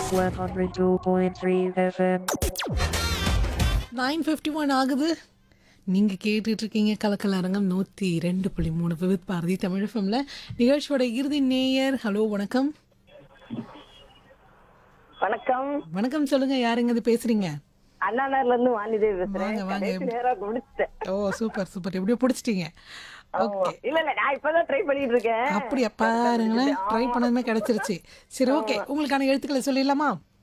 102.3 FM. Nine fifty one ஆகுது நீங்கள் கேட்டுட்டு இருக்கீங்க கலக்கல் அரங்கம் நூற்றி ரெண்டு புள்ளி மூணு விவித் பாரதி தமிழ் ஃபிலிமில் நிகழ்ச்சியோட இறுதி நேயர் ஹலோ வணக்கம் வணக்கம் வணக்கம் சொல்லுங்கள் யாருங்க இது பேசுகிறீங்க அண்ணா நகர்ல இருந்து வாணிதேவி பேசுறேன் வாங்க, வாங்க. கடைசி நேரா முடிச்சிட்டேன் ஓ சூப்பர் சூப்பர் எப்படியோ பிடிச்சிட்டீங்க ஓகே இல்ல இல்ல நான் இப்பதான் ட்ரை பண்ணிட்டு இருக்கேன் அப்படியா பாருங்களேன் ட்ரை பண்ணதுமே கிடைச்சிருச்சு சரி ஓகே உங்களுக்கான எழுத்துக்களை சொல்லிடலாமா